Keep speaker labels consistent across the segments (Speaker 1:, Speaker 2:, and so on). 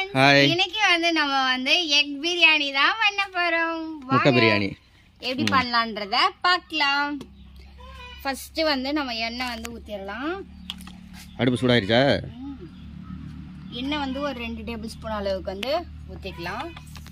Speaker 1: Hi
Speaker 2: இன்னைக்கு வந்து நம்ம வந்து எக் பிரியாணி தான் பண்ண போறோம்
Speaker 1: முட்டை
Speaker 2: வாங்க.
Speaker 1: பிரியாணி
Speaker 2: எப்படி பண்ணலான்றத பார்க்கலாம் ஃபர்ஸ்ட் வந்து நம்ம எண்ணெய் வந்து ஊத்திடலாம்
Speaker 1: அடுப்பு சூடாயிருச்சா
Speaker 2: எண்ணெய் வந்து ஒரு ரெண்டு டேபிள் ஸ்பூன் அளவுக்கு வந்து ஊத்திக்கலாம்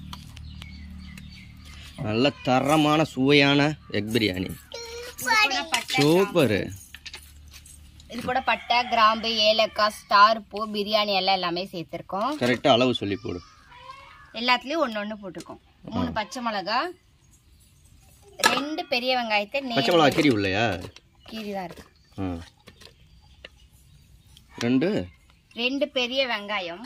Speaker 1: நல்ல தரமான சுவையான எக் பிரியாணி
Speaker 2: இது கூட பட்டை
Speaker 1: சூப்பர்
Speaker 2: இது கூட பட்டை கிராம்பு ஏலக்காய் ஸ்டார் பூ பிரியாணி எல்லாம் எல்லாமே சேர்த்துருக்கோம்
Speaker 1: கரெக்டாக அளவு சொல்லி போடு
Speaker 2: எல்லாத்துலயும் ஒண்ணு ஒண்ணு போட்டிருக்கோம் மூணு பச்சை மிளகா ரெண்டு பெரிய வெங்காயத்தை
Speaker 1: பச்சை
Speaker 2: நே
Speaker 1: மிளகா கீரி இல்லையா
Speaker 2: கீரி தான் இருக்கு
Speaker 1: ஆ ரெண்டு
Speaker 2: ரெண்டு பெரிய வெங்காயம்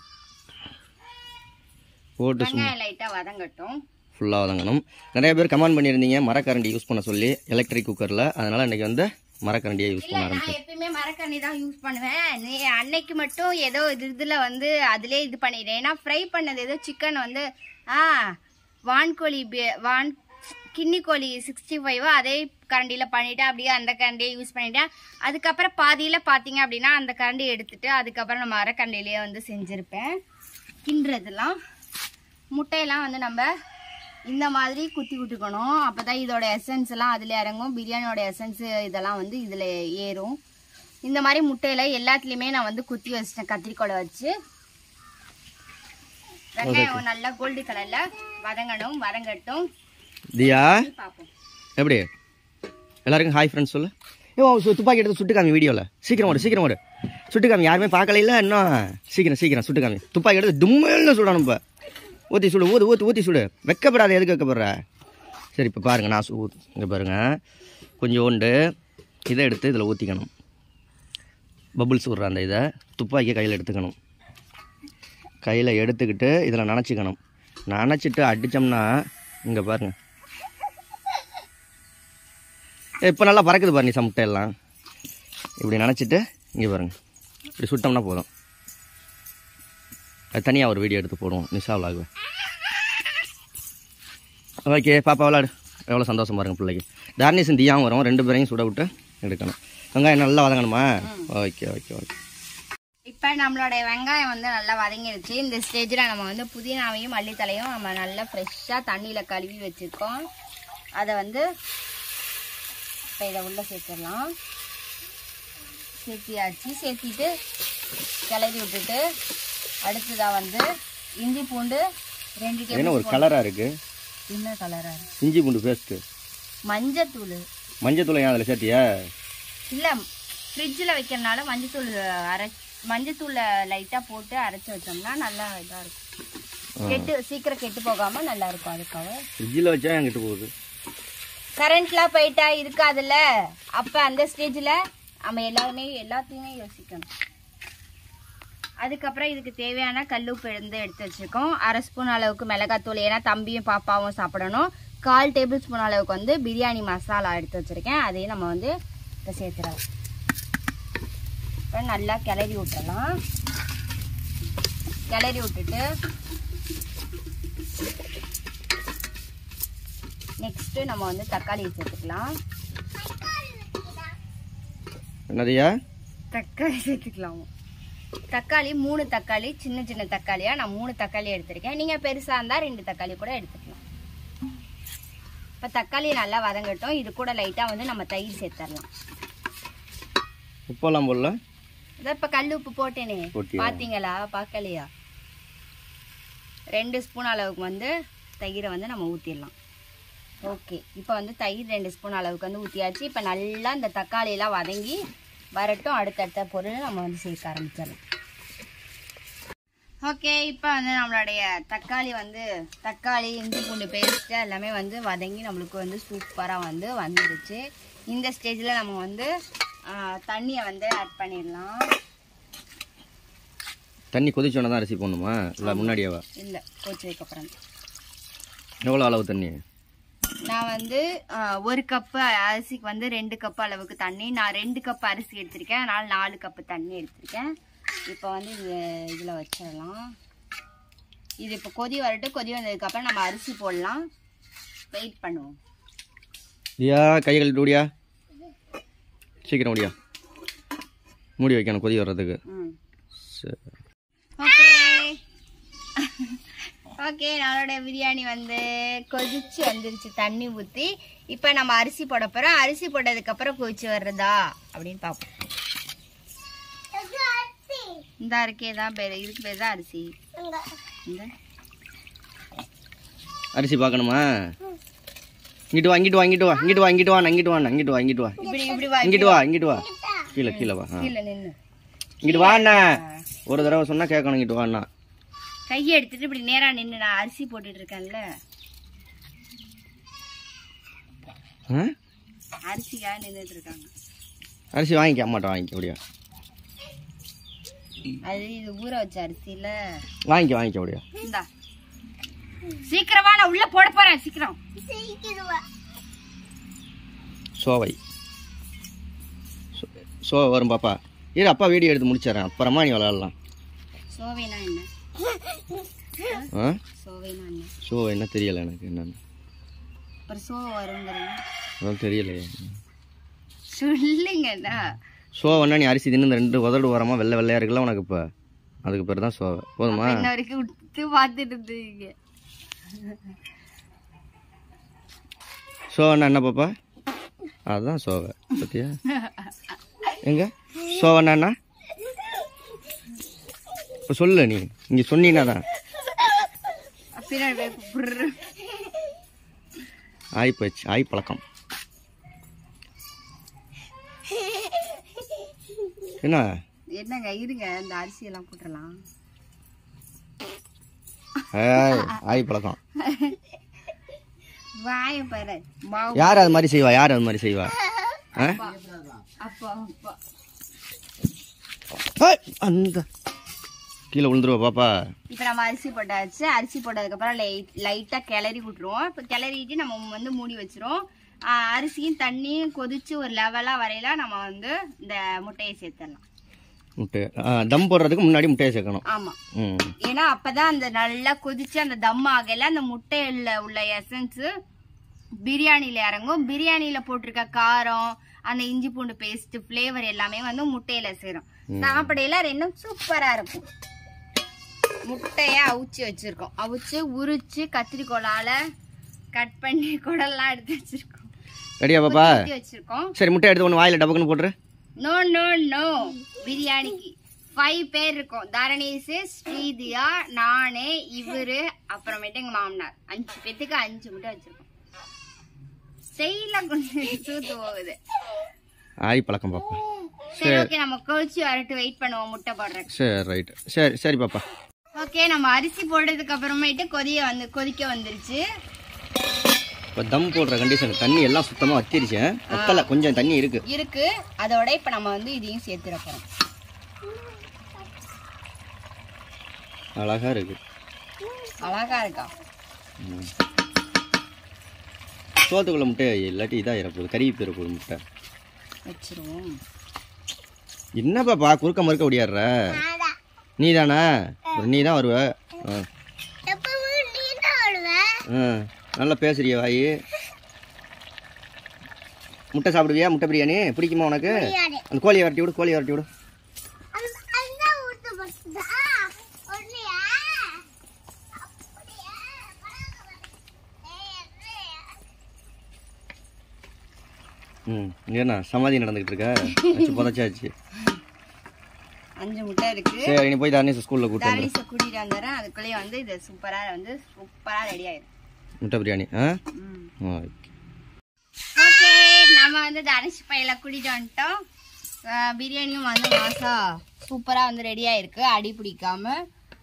Speaker 1: போட்டு சும்மா
Speaker 2: வெங்காயம் லைட்டா வதங்கட்டும்
Speaker 1: ஃபுல்லாக வதங்கணும் நிறைய பேர் கமெண்ட் பண்ணியிருந்தீங்க மரக்கரண்டி யூஸ் பண்ண சொல்லி எலக்ட்ரிக் குக்கரில் அதனால் இன்னைக்கு வந்து மரக்கரண்டியை யூஸ்
Speaker 2: இல்ல
Speaker 1: பண்ண
Speaker 2: நான்
Speaker 1: ஆரம்பிச்சேன்
Speaker 2: எப்பயுமே மரக்கண்ணி தான் யூஸ் பண்ணுவேன் நீ அன்னைக்கு மட்டும் ஏதோ இது இதுல வந்து அதிலே இது பண்ணிடுறேன் ஏன்னா ஃப்ரை பண்ணது ஏதோ சிக்கன் வந்து ஆ வான்கோழி பி- வான் கிண்ணி கோழி சிக்ஸ்டி ஃபைவ் அதே கரண்டியில பண்ணிட்டு அப்படியே அந்த கரண்டியை யூஸ் பண்ணிட்டேன் அதுக்கப்புறம் பாதியில பாத்தீங்க அப்படின்னா அந்த கரண்டி எடுத்துட்டு அதுக்கப்புறம் நம்ம மரக்கண்டியிலேயே வந்து செஞ்சிருப்பேன் கிண்டுறதெல்லாம் முட்டையெல்லாம் வந்து நம்ம இந்த மாதிரி குத்தி விட்டுக்கணும் அப்பதான் இதோட எசன்ஸ் எல்லாம் அதுல இறங்கும் பிரியாணியோட எசன்ஸ் இதெல்லாம் வந்து இதுல ஏறும் இந்த மாதிரி முட்டையில எல்லாத்துலயுமே நான் வந்து குத்தி வச்சிட்டேன் கத்திரிக்கோலை வச்சு வெங்காயம் நல்லா கோல்டு கலர்ல வதங்கணும் வதங்கட்டும்
Speaker 1: தியா
Speaker 2: பார்ப்போம்
Speaker 1: எப்படி எல்லாருக்கும் ஹாய் ஃப்ரெண்ட்ஸ் சொல்லு ஏ அவன் சு- துப்பாக்கி எடுத்து சுட்டு காமி வீடியோவில் சீக்கிரம் ஓடு சீக்கிரம் ஓடு சுட்டு காமி யாருமே பார்க்கல இல்லை இன்னும் சீக்கிரம் சீக்கிரம் சுட்டு காமி துப்பாக்கி எடுத்து தும்மெல்னு சுடணும் இப்போ ஊற்றி சுடு ஊத்து ஊற்றி ஊற்றி சுடு வெக்கப்படாத எதுக்கு வைக்கப்படுற சரி இப்போ பாருங்க நான் சு இங்கே பாருங்க கொஞ்சோண்டு இதை எடுத்து இதில் ஊற்றிக்கணும் பபுள்ஸ் விட்ற அந்த இதை துப்பாக்கியை கையில் எடுத்துக்கணும் கையில் எடுத்துக்கிட்டு இதில் நனைச்சிக்கணும் நனைச்சிட்டு அடித்தோம்னா இங்கே பாருங்க இப்போ நல்லா பறக்குது பாரு நீ சமுட்டை எல்லாம் இப்படி நினச்சிட்டு இங்கே பாருங்க இப்படி சுட்டோம்னா போதும் அது தனியாக ஒரு வீடியோ எடுத்து போடுவோம் நிஷா விளாகு ஓகே பாப்பா விளாடு எவ்வளோ சந்தோஷம் பாருங்க பிள்ளைக்கு தார்னிஷன் தீயாவும் வரும் ரெண்டு பேரையும் சுட விட்டு எடுக்கணும் வெங்காயம் நல்லா வதங்கணுமா ஓகே ஓகே ஓகே
Speaker 2: இப்ப நம்மளோட வெங்காயம் வந்து நல்லா வதங்கிடுச்சு இந்த ஸ்டேஜ்ல நம்ம வந்து புதினாவையும் மல்லித்தலையும் நம்ம நல்லா ஃப்ரெஷ்ஷா தண்ணியில கழுவி வச்சிருக்கோம் அதை வந்து இப்போ இதை உள்ள சேர்த்துடலாம் சேர்த்தியாச்சு சேர்த்திட்டு கிளறி விட்டுட்டு அடுத்ததா வந்து இஞ்சி பூண்டு ரெண்டு
Speaker 1: என்ன
Speaker 2: டேபிள்
Speaker 1: ஒரு கலராக இருக்குது
Speaker 2: என்ன கலரா இருக்கு
Speaker 1: இஞ்சி பூண்டு பேஸ்ட்டு
Speaker 2: மஞ்சத்தூள்
Speaker 1: மஞ்சத்தூளை ஏன் அதில் சேர்த்தியா
Speaker 2: இல்ல ஃப்ரிட்ஜில் வைக்கிறனால மஞ்சத்தூள் அரை மஞ்சத்தூள லைட்டா போட்டு அரைச்சு வச்சோம்னா நல்லா இதா இருக்கும் கெட்டு சீக்கிரம் கெட்டு போகாம நல்லா இருக்கும் அதுக்காக
Speaker 1: ஃப்ரிட்ஜில் வச்சா என்கிட்ட போகுது
Speaker 2: கரண்ட்லாம் போயிட்டா இருக்காதுல்ல அப்ப அந்த ஸ்டேஜ்ல நம்ம எல்லாருமே எல்லாத்தையுமே யோசிக்கணும் அதுக்கப்புறம் இதுக்கு தேவையான கல்லுப்பு இருந்து எடுத்து வச்சிருக்கோம் அரை ஸ்பூன் அளவுக்கு மிளகாத்தூள் ஏன்னா தம்பியும் பாப்பாவும் சாப்பிடணும் கால் டேபிள் ஸ்பூன் அளவுக்கு வந்து பிரியாணி மசாலா எடுத்து வச்சிருக்கேன் அதையும் நம்ம வந்து இப்போ சேர்த்துடலாம் இப்போ நல்லா கிளறி விட்டுறலாம் கிளறி விட்டுட்டு நெக்ஸ்ட் நம்ம வந்து தக்காளி சேர்த்துக்கலாம்
Speaker 1: என்னதையா
Speaker 2: தக்காளி சேர்த்துக்கலாம் தக்காளி மூணு தக்காளி சின்ன சின்ன தக்காளியா நான் மூணு தக்காளி எடுத்திருக்கேன் நீங்க பெருசா இருந்தா ரெண்டு தக்காளி கூட எடுத்துக்கலாம் இப்ப தக்காளி நல்லா வதங்கட்டும் இது கூட லைட்டா வந்து நம்ம தயிர் சேர்த்துடலாம்
Speaker 1: உப்பெல்லாம் போடல
Speaker 2: இதான் இப்ப கல் உப்பு போட்டேனே
Speaker 1: போட்டியா?
Speaker 2: பாத்தீங்களா பார்க்கலையா ரெண்டு ஸ்பூன் அளவுக்கு வந்து தயிரை வந்து நம்ம ஊற்றிடலாம் ஓகே இப்போ வந்து தயிர் ரெண்டு ஸ்பூன் அளவுக்கு வந்து ஊற்றியாச்சு இப்போ நல்லா இந்த தக்காளி எல்லாம் வதங்கி வரட்டும் அடுத்தடுத்த பொருள் நம்ம வந்து சேர்க்க ஆரம்பிச்சிடலாம் ஓகே இப்போ வந்து நம்மளுடைய தக்காளி வந்து தக்காளி இஞ்சி பூண்டு பேஸ்ட்டு எல்லாமே வந்து வதங்கி நம்மளுக்கு வந்து சூப்பராக வந்து வந்துடுச்சு இந்த ஸ்டேஜில் நம்ம வந்து தண்ணியை வந்து ஆட் பண்ணிடலாம்
Speaker 1: தண்ணி கொதிச்சோன்னே தான் அரிசி போடணுமா இல்லை முன்னாடியாவா
Speaker 2: இல்லை கோச்சதுக்கு அப்புறம்
Speaker 1: எவ்வளோ அளவு தண்ணி
Speaker 2: நான் வந்து ஆ, ஒரு கப்பு அரிசிக்கு வந்து ரெண்டு கப் அளவுக்கு தண்ணி நான் ரெண்டு கப் அரிசி எடுத்திருக்கேன் அதனால நாலு கப்பு தண்ணி எடுத்திருக்கேன் இப்போ வந்து இது இதில் வச்சிடலாம் இது இப்போ கொதி வரட்டும் கொதி வந்ததுக்கப்புறம் நம்ம அரிசி போடலாம் வெயிட் பண்ணுவோம்
Speaker 1: ஐயா கை கழுவிட்டு ஓடியா சீக்கிரம் ஓடியா மூடி வைக்கணும் கொதி வர்றதுக்கு
Speaker 2: ம்
Speaker 1: சரி
Speaker 2: ஓகே ஓகே நம்மளோட பிரியாணி வந்து கொதிச்சு வந்துருச்சு தண்ணி ஊற்றி இப்போ நம்ம அரிசி போட போகிறோம் அரிசி போட்டதுக்கப்புறம் கொதிச்சு வர்றதா அப்படின்னு பார்ப்போம் இந்த இருக்கே தான் பேர் இதுக்கு பேர் தான் அரிசி இந்த
Speaker 1: அரிசி பார்க்கணுமா இங்கிட்டு வா இங்கிட்டு வா இங்கிட்டு வா இங்கிட்டு வா இங்கிட்டு வா நான் இங்கிட்டு வா நான் இங்கிட்டு வா இங்கிட்டு வா
Speaker 2: இப்படி இப்படி வா
Speaker 1: இங்கிட்டு வா இங்கிட்டு வா கீழே கீழே வா ஆ.
Speaker 2: கீழே நின்று
Speaker 1: இங்கிட்டு வா அண்ணா ஒரு தடவை சொன்னா கேட்கணும் இங்கிட்டு வா அண்ணா
Speaker 2: கையை எடுத்துட்டு இப்படி நேரா நின்று நான் அரிசி போட்டுட்டு இருக்கேன்ல
Speaker 1: ஆ?
Speaker 2: அரிசிக்காக நின்றுட்டு இருக்காங்க
Speaker 1: அரிசி வாங்கிக்க அம்மாட்ட வாங்கிக்க முடியா
Speaker 2: அது இது ஊற வச்ச அரிசியில
Speaker 1: வாங்கிக்க வாங்கிக்க முடியா
Speaker 2: இந்தா சீக்கிரமா நான் உள்ள போட போறேன் சீக்கிரம்
Speaker 1: சோவை சோ- சோவை வரும் பாப்பா இரு அப்பா வீடியோ எடுத்து முடிச்சிடறேன் அப்புறமா நீ விளாட்லாம்
Speaker 2: சோவைனா என்ன
Speaker 1: ஆ
Speaker 2: சோவைனா என்ன
Speaker 1: ஷோ என்ன தெரியல எனக்கு என்னன்னு
Speaker 2: அப்புறம் சோவை வருங்கிறீங்க
Speaker 1: அதான் தெரியலையே
Speaker 2: சொல்லுங்கண்ணா
Speaker 1: சோவைன்னா நீ அரிசி தின்னு இந்த ரெண்டு உதடு ஓரமா வெள்ளை வெள்ளையா இருக்குல்ல உனக்கு இப்போ அதுக்கு பேர் தான் சோவை போதுமா
Speaker 2: இன்ன வரைக்கும் விட்டு பார்த்துட்டு இருந்தீங்க
Speaker 1: சோவன்னா என்ன பாப்பா அதுதான் சோவை பத்தியா எங்க சோவன்னா என்ன இப்போ சொல்லு நீ இங்கே சொன்னீங்கன்னா தான்
Speaker 2: பின்னாடி போய் புர்ரு.
Speaker 1: ஆய் போச்சு ஆய் பழக்கம் என்ன
Speaker 2: என்னங்க இருங்க இந்த அரிசி எல்லாம் போட்டுடலாம்
Speaker 1: ஏய், ஆய் பழக்கம்
Speaker 2: வாய பாரு மாவு
Speaker 1: யார் அது மாதிரி செய்வா யார் அது மாதிரி செய்வா ஆ?
Speaker 2: அப்பா அப்பா
Speaker 1: ஏய், அந்த கீழே விழுந்துருவா பாப்பா
Speaker 2: இப்போ நம்ம அரிசி போட்டாச்சு அரிசி போட்டதுக்கப்புறம் லைட் லைட்டாக கிளறி விட்டுருவோம் இப்போ கிளறிட்டு நம்ம வந்து மூடி வச்சிரும் ஆஹ் அரிசியும் தண்ணியும் கொதிச்சு ஒரு லெவலாக வரையில நம்ம வந்து இந்த முட்டையை சேர்த்துடலாம்
Speaker 1: முட்டை ஆ, தம் போடுறதுக்கு முன்னாடி முட்டையை சேர்க்கணும்
Speaker 2: ஆமாம்
Speaker 1: ம்
Speaker 2: ஏன்னா அப்பதான் அந்த நல்லா கொதிச்சு அந்த தம் ஆகல அந்த முட்டையில உள்ள எசன்ஸ் பிரியாணில இறங்கும் பிரியாணில போட்டிருக்க காரம் அந்த இஞ்சி பூண்டு பேஸ்ட் ஃப்ளேவர் எல்லாமே வந்து முட்டையில சேரும் சாப்பிடையில ரெண்டும் சூப்பரா இருக்கும் முட்டைய அவிச்சு வச்சிருக்கோம் அவிச்சு உரிச்சு கத்திரிக்கோலால கட் பண்ணி குடல்லாம் எடுத்து வச்சிருக்கோம்
Speaker 1: ரெடியா பாப்பா
Speaker 2: ஊத்தி வச்சிருக்கோம்
Speaker 1: சரி முட்டை எடுத்து ஒன்று வாயில் டபக்குன்னு போட்டுரு
Speaker 2: நோ நோ நோ பிரியாணிக்கு ஃபைவ் பேர் இருக்கோம் தரணீஸ் ஸ்ரீதியா நானு இவரு அப்புறமேட்டு எங்க மாமனார் அஞ்சு பேத்துக்கு அஞ்சு முட்டை வச்சிருக்கோம் ஸ்டைல கொஞ்சம் சூத்து போகுது
Speaker 1: ஆய் பழக்கம் பாப்பா
Speaker 2: சரி ஓகே நம்ம கொதிச்சு வரட்டு வெயிட் பண்ணுவோம் முட்டை போடுறதுக்கு
Speaker 1: சரி ரைட்டு சரி சரி பாப்பா
Speaker 2: ஓகே நம்ம அரிசி போடுறதுக்கு அப்புறமேட்டு கொதிய வந்து கொதிக்க வந்துருச்சு
Speaker 1: இப்போ தம் போடுற கண்டிஷன் தண்ணி எல்லாம் சுத்தமாக வத்திருச்சேன் வத்தலை கொஞ்சம் தண்ணி இருக்கு
Speaker 2: இருக்கு அதோட இப்ப நம்ம வந்து இதையும் சேர்த்துட போறோம்
Speaker 1: அழகா இருக்கு
Speaker 2: அழகா இருக்கா
Speaker 1: ம். சோத்துக்குள்ள முட்டை இல்லாட்டி இதாக இறப்போகுது கறி போகுது முட்டை
Speaker 2: வச்சிருவோம்
Speaker 1: என்ன பாப்பா குறுக்க மறுக்க ஓடியாடுற நீ தானே நீ தான் வருவ ஆ. ஆ நல்லா பேசுறிய வாயி முட்டை சாப்பிடுவியா முட்டை பிரியாணி பிடிக்குமா உனக்கு அந்த கோழியை வரட்டி விடு கோழியை வரட்டி விடு ம் என்ன சமாதி நடந்துகிட்டு இருக்க வச்சு புதைச்சாச்சு
Speaker 2: அஞ்சு முட்டை இருக்கு
Speaker 1: சரி நீ போய் தானே ஸ்கூலில் கூட்டு வந்து
Speaker 2: தாலிஸை கூட்டிட்டு வந்துடுறேன் அதுக்குள்ளேயே வந்து இது சூப்பரா வந்து சூப்பரா ரெடி ஆயிடும்
Speaker 1: முட்டை பிரியாணி ஆ ஓகே
Speaker 2: ஓகே நம்ம வந்து தனுஷ் பையில கூட்டிட்டு வந்துட்டோம் அஹ் பிரியாணியும் வந்து மாசா சூப்பரா வந்து ரெடி ஆயிருக்கு அடி பிடிக்காம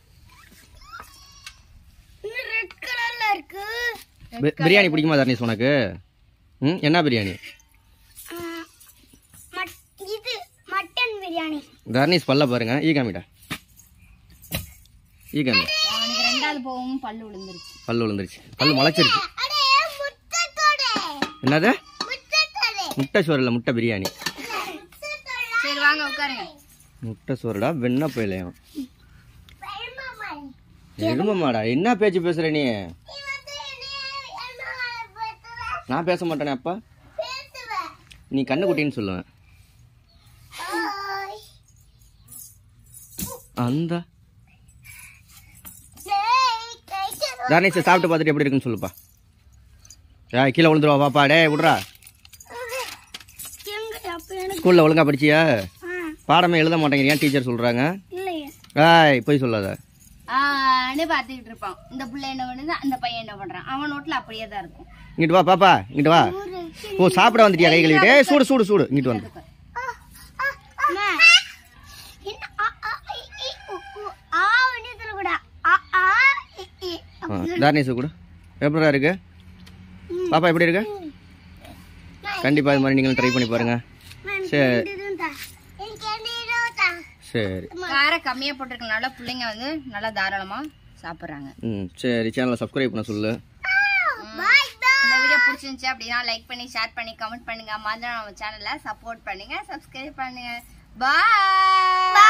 Speaker 2: ரெட் கலர்ல இருக்கு
Speaker 1: பி- பிரியாணி பிடிக்குமா தர்ணீஸ் உனக்கு ம் என்ன பிரியாணி
Speaker 2: இது மட்டன் பிரியாணி
Speaker 1: தர்ணீஸ் பல்ல பாருங்க ஈ காமிடா ஈ காமி
Speaker 2: அவனுக்கு ரெண்டாவது போகவும் பல்லு விழுந்துருச்சு
Speaker 1: பல்லு விழுந்துருச்சு பல்லு முளைச்சிருச்சு என்னது முட்டை சோறு இல்லை முட்டை பிரியாணி
Speaker 2: சரி வாங்க உட்காருங்க
Speaker 1: முட்டை சோறுடா வெண்ண போயிலையும் எருமமாடா என்ன பேச்சு பேசுற நீ நான் பேச மாட்டேனே அப்பா நீ கண்ணு குட்டின்னு சொல்லுவேன் அந்த தர்ணேஷ் சாப்பிட்டு பார்த்துட்டு எப்படி இருக்குன்னு சொல்லுப்பா ஏ கீழே விழுந்துருவா பாப்பா டே விட்றா
Speaker 2: எங்க அப்ப எனக்கு
Speaker 1: ஸ்கூலில் ஒழுங்கா படிச்சியா
Speaker 2: ஆ,
Speaker 1: பாடமே எழுத மாட்டேங்கிறீங்க டீச்சர் சொல்கிறாங்க
Speaker 2: இல்லையே
Speaker 1: ஏய் போய் சொல்லாத
Speaker 2: ஆன்னு பார்த்துக்கிட்டு இருப்பான் இந்த புள்ள என்ன பண்ணுது அந்த பையன் என்ன பண்றான் அவன் நோட்ல அப்படியே தான் இருக்கும்
Speaker 1: இங்கிட்டு வா பாப்பா இங்கிட்டு வா ஓ சாப்பிட வந்துட்டியா கை கழுவிட்டு ஏய், சூடு சூடு சூடு இங்கிட்டு வந்து ஆ, தாரணேஷ் கூட எப்படா இருக்கு பாப்பா எப்படி இருக்கு கண்டிப்பாக இது மாதிரி நீங்களும் ட்ரை பண்ணி பாருங்க சரி சரி
Speaker 2: கார கம்மியா போட்டிருக்கனால பிள்ளைங்க வந்து நல்லா தாராளமா சாப்பிடுறாங்க
Speaker 1: ம் சரி சேனலை சப்ஸ்கிரைப் பண்ண சொல்லு
Speaker 2: இந்த வீடியோ பிடிச்சிருந்துச்சு அப்படின்னா லைக் பண்ணி ஷேர் பண்ணி கமெண்ட் பண்ணுங்க மாதிரி நம்ம சேனலை சப்போர்ட் பண்ணுங்க சப்ஸ்கிரைப் பண்ணுங்க பாய்